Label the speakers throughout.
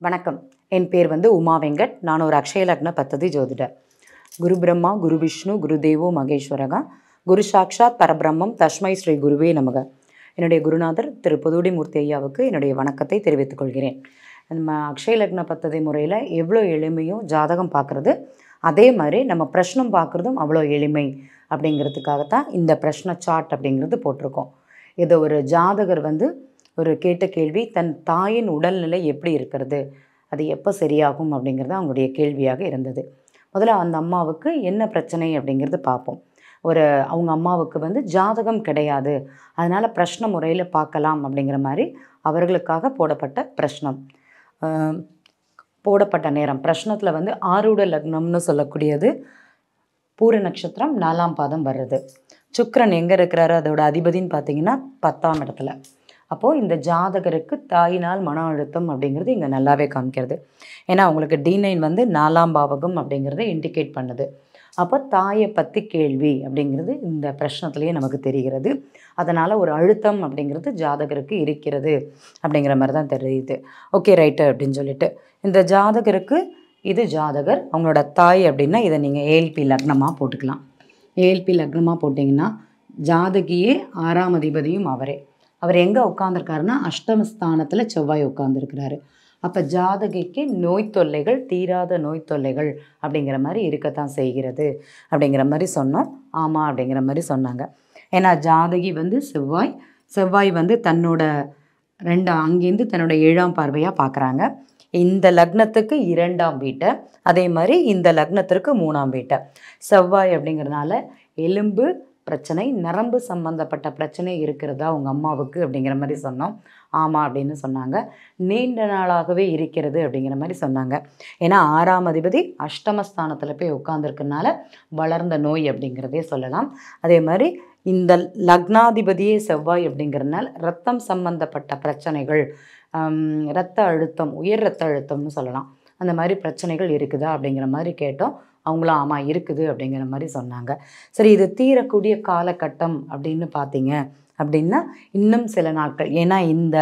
Speaker 1: வணக்கம் என் பேர் வந்து உமா வெங்கட் நான் ஒரு அக்ஷய லக்ன பத்ததி ஜோதிடர் குரு பிரம்மா குரு விஷ்ணு குரு தேவோ மகேஸ்வரகா குரு சாக்ஷாத் பரபிரம்மம் தஸ்மை ஸ்ரீ குருவே நமக என்னுடைய குருநாதர் திரு புதுடிமூர்த்தி ஐயாவுக்கு என்னுடைய வணக்கத்தை தெரிவித்துக் கொள்கிறேன் நம்ம அக்ஷய லக்ன பத்ததி முறையில் எவ்வளோ எளிமையும் ஜாதகம் பார்க்குறது அதே மாதிரி நம்ம பிரஷ்னம் பார்க்குறதும் அவ்வளோ எளிமை அப்படிங்கிறதுக்காகத்தான் இந்த பிரஷ்ன சார்ட் அப்படிங்கிறது போட்டிருக்கோம் இது ஒரு ஜாதகர் வந்து ஒரு கேட்ட கேள்வி தன் தாயின் உடல்நிலை எப்படி இருக்கிறது அது எப்போ சரியாகும் அப்படிங்கிறது அவங்களுடைய கேள்வியாக இருந்தது முதல்ல அந்த அம்மாவுக்கு என்ன பிரச்சனை அப்படிங்கிறது பார்ப்போம் ஒரு அவங்க அம்மாவுக்கு வந்து ஜாதகம் கிடையாது அதனால் பிரஷ்ன முறையில் பார்க்கலாம் அப்படிங்கிற மாதிரி அவர்களுக்காக போடப்பட்ட பிரஷ்னம் ஆஹ் போடப்பட்ட நேரம் பிரஷ்னத்தில் வந்து ஆரூட லக்னம்னு சொல்லக்கூடியது பூர நட்சத்திரம் நாலாம் பாதம் வர்றது சுக்கிரன் எங்கே இருக்கிறாரு அதோட அதிபதின்னு பார்த்தீங்கன்னா பத்தாம் இடத்துல அப்போது இந்த ஜாதகருக்கு தாயினால் மன அழுத்தம் அப்படிங்கிறது இங்கே நல்லாவே காமிக்கிறது ஏன்னா அவங்களுக்கு டி நைன் வந்து நாலாம் பாவகம் அப்படிங்கிறத இண்டிகேட் பண்ணுது அப்போ தாயை பற்றி கேள்வி அப்படிங்கிறது இந்த பிரச்சனத்துலேயே நமக்கு தெரிகிறது அதனால் ஒரு அழுத்தம் அப்படிங்கிறது ஜாதகருக்கு இருக்கிறது அப்படிங்கிற மாதிரி தான் தெரியுது ஓகே ரைட்டு அப்படின்னு சொல்லிட்டு இந்த ஜாதகருக்கு இது ஜாதகர் அவங்களோட தாய் அப்படின்னா இதை நீங்கள் ஏஎல்பி லக்னமாக போட்டுக்கலாம் ஏஎல்பி லக்னமாக போட்டிங்கன்னா ஜாதகியே ஆறாம் அதிபதியும் அவரே அவர் எங்கே உட்காந்துருக்காருன்னா அஷ்டமஸ்தானத்தில் செவ்வாய் உட்காந்துருக்கிறாரு அப்போ ஜாதகிக்கு நோய் தொல்லைகள் தீராத நோய் தொல்லைகள் அப்படிங்கிற மாதிரி இருக்கத்தான் செய்கிறது அப்படிங்கிற மாதிரி சொன்னோம் ஆமாம் அப்படிங்கிற மாதிரி சொன்னாங்க ஏன்னா ஜாதகி வந்து செவ்வாய் செவ்வாய் வந்து தன்னோட ரெண்டு அங்கேருந்து தன்னோட ஏழாம் பார்வையாக பார்க்குறாங்க இந்த லக்னத்துக்கு இரண்டாம் வீட்டை அதே மாதிரி இந்த லக்னத்திற்கு மூணாம் வீட்டை செவ்வாய் அப்படிங்கிறதுனால எலும்பு பிரச்சனை நரம்பு சம்பந்தப்பட்ட பிரச்சனை இருக்கிறதா உங்கள் அம்மாவுக்கு அப்படிங்கிற மாதிரி சொன்னோம் ஆமாம் அப்படின்னு சொன்னாங்க நீண்ட நாளாகவே இருக்கிறது அப்படிங்கிற மாதிரி சொன்னாங்க ஏன்னா ஆறாம் அதிபதி அஷ்டமஸ்தானத்தில் போய் உட்காந்துருக்கனால வளர்ந்த நோய் அப்படிங்கிறதே சொல்லலாம் அதே மாதிரி இந்த லக்னாதிபதியே செவ்வாய் அப்படிங்கிறதுனால ரத்தம் சம்பந்தப்பட்ட பிரச்சனைகள் ஆம், ரத்த அழுத்தம் உயர் ரத்த அழுத்தம்னு சொல்லலாம் அந்த மாதிரி பிரச்சனைகள் இருக்குதா அப்படிங்கிற மாதிரி கேட்டோம் அவங்களும் ஆமாம் இருக்குது அப்படிங்கிற மாதிரி சொன்னாங்க சரி இது தீரக்கூடிய காலகட்டம் அப்படின்னு பார்த்தீங்க அப்படின்னா இன்னும் சில நாட்கள் ஏன்னா இந்த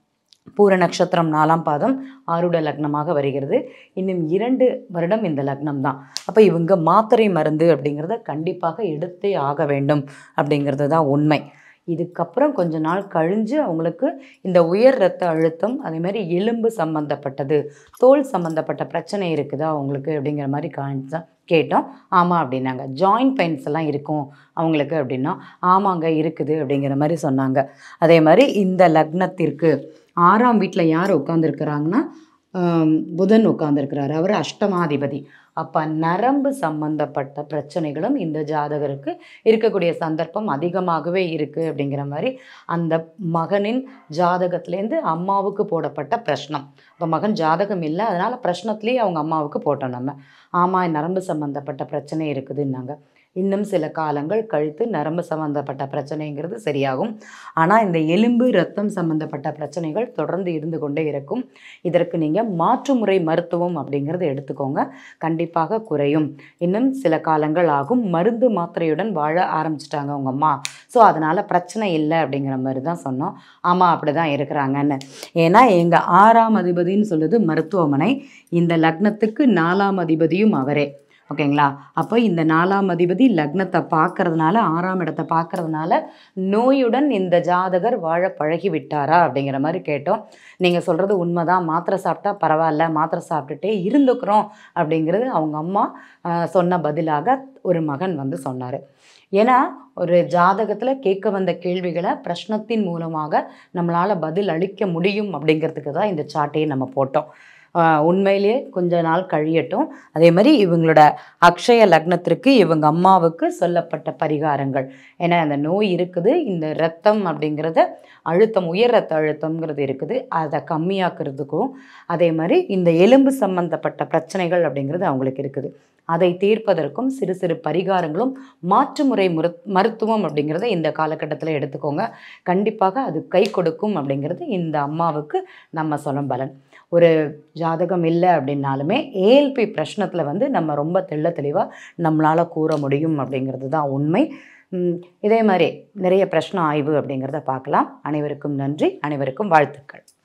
Speaker 1: பூர நட்சத்திரம் நாலாம் பாதம் ஆருட லக்னமாக வருகிறது இன்னும் இரண்டு வருடம் இந்த லக்னம் தான் அப்போ இவங்க மாத்திரை மருந்து அப்படிங்கிறத கண்டிப்பாக எடுத்தே ஆக வேண்டும் அப்படிங்கிறது தான் உண்மை இதுக்கப்புறம் கொஞ்ச நாள் கழிஞ்சு அவங்களுக்கு இந்த உயர் ரத்த அழுத்தம் அதே மாதிரி எலும்பு சம்மந்தப்பட்டது தோல் சம்மந்தப்பட்ட பிரச்சனை இருக்குதா அவங்களுக்கு அப்படிங்கிற மாதிரி காணிச்சா கேட்டோம் ஆமாம் அப்படின்னாங்க ஜாயிண்ட் பெயின்ஸ் எல்லாம் இருக்கும் அவங்களுக்கு அப்படின்னா ஆமாங்க இருக்குது அப்படிங்கிற மாதிரி சொன்னாங்க அதே மாதிரி இந்த லக்னத்திற்கு ஆறாம் வீட்டில் யார் உட்காந்துருக்கிறாங்கன்னா ஆம், புதன் உட்காந்துருக்கிறாரு அவர் அஷ்டமாதிபதி அப்போ நரம்பு சம்பந்தப்பட்ட பிரச்சனைகளும் இந்த ஜாதகருக்கு இருக்கக்கூடிய சந்தர்ப்பம் அதிகமாகவே இருக்குது அப்படிங்கிற மாதிரி அந்த மகனின் ஜாதகத்துலேருந்து அம்மாவுக்கு போடப்பட்ட பிரശ്னம் இப்போ மகன் ஜாதகம் இல்லை அதனால் பிரശ്னத்துலேயே அவங்க அம்மாவுக்கு போட்டோம் நம்ம ஆமாம் நரம்பு சம்பந்தப்பட்ட பிரச்சனை இருக்குதுன்னாங்க இன்னும் சில காலங்கள் கழித்து நரம்பு சம்பந்தப்பட்ட பிரச்சனைங்கிறது சரியாகும் ஆனால் இந்த எலும்பு ரத்தம் சம்பந்தப்பட்ட பிரச்சனைகள் தொடர்ந்து இருந்து கொண்டே இருக்கும் இதற்கு நீங்கள் மாற்று முறை மருத்துவம் அப்படிங்கிறத எடுத்துக்கோங்க கண்டிப்பாக குறையும் இன்னும் சில காலங்கள் ஆகும் மருந்து மாத்திரையுடன் வாழ ஆரம்பிச்சிட்டாங்க உங்கள் அம்மா ஸோ அதனால் பிரச்சனை இல்லை அப்படிங்கிற மாதிரி தான் சொன்னோம் ஆமாம் அப்படி தான் இருக்கிறாங்கன்னு ஏன்னா எங்கள் ஆறாம் அதிபதின்னு சொல்லுது மருத்துவமனை இந்த லக்னத்துக்கு நாலாம் அதிபதியும் அவரே ஓகேங்களா அப்போ இந்த நாலாம் அதிபதி லக்னத்தை பார்க்கறதுனால ஆறாம் இடத்தை பார்க்கறதுனால நோயுடன் இந்த ஜாதகர் வாழ பழகி விட்டாரா அப்படிங்கிற மாதிரி கேட்டோம் நீங்கள் சொல்கிறது உண்மைதான் மாத்திரை சாப்பிட்டா பரவாயில்ல மாத்திரை சாப்பிட்டுட்டே இருந்துக்கிறோம் அப்படிங்கிறது அவங்க அம்மா ஆஹ், சொன்ன பதிலாக ஒரு மகன் வந்து சொன்னார் ஏன்னா ஒரு ஜாதகத்தில் கேட்க வந்த கேள்விகளை பிரश्னத்தின் மூலமாக நம்மளால் பதில் அளிக்க முடியும் அப்படிங்கிறதுக்கு தான் இந்த சார்ட்டையே நம்ம போட்டோம் ஆஹ் உண்மையிலேயே கொஞ்ச நாள் கழியட்டும் அதே மாதிரி இவங்களோட அக்ஷய லக்னத்திற்கு இவங்க அம்மாவுக்கு சொல்லப்பட்ட பரிகாரங்கள் ஏன்னா அந்த நோய் இருக்குது இந்த ரத்தம் அப்படிங்கிறத அழுத்தம் உயர் ரத்த அழுத்தம்ங்கிறது இருக்குது அதை கம்மியாக்குறதுக்கும் அதே மாதிரி இந்த எலும்பு சம்பந்தப்பட்ட பிரச்சனைகள் அப்படிங்கிறது அவங்களுக்கு இருக்குது அதை தீர்ப்பதற்கும் சிறு சிறு பரிகாரங்களும் மாற்று முறை முரு மருத்துவம் அப்படிங்கிறத இந்த காலகட்டத்தில் எடுத்துக்கோங்க கண்டிப்பாக அது கை கொடுக்கும் அப்படிங்கிறது இந்த அம்மாவுக்கு நம்ம சொல்லும் பலன் ஒரு ஜாதகம் இல்லை அப்படின்னாலுமே ஏஎல்பி பிரശ്னத்தில் வந்து நம்ம ரொம்ப தெள்ள தெளிவாக நம்மளால் கூற முடியும் அப்படிங்கிறது தான் உண்மை ம், இதே மாதிரி நிறைய பிரശ്ன ஆய்வு அப்படிங்கிறத பார்க்கலாம் அனைவருக்கும் நன்றி அனைவருக்கும் வாழ்த்துக்கள்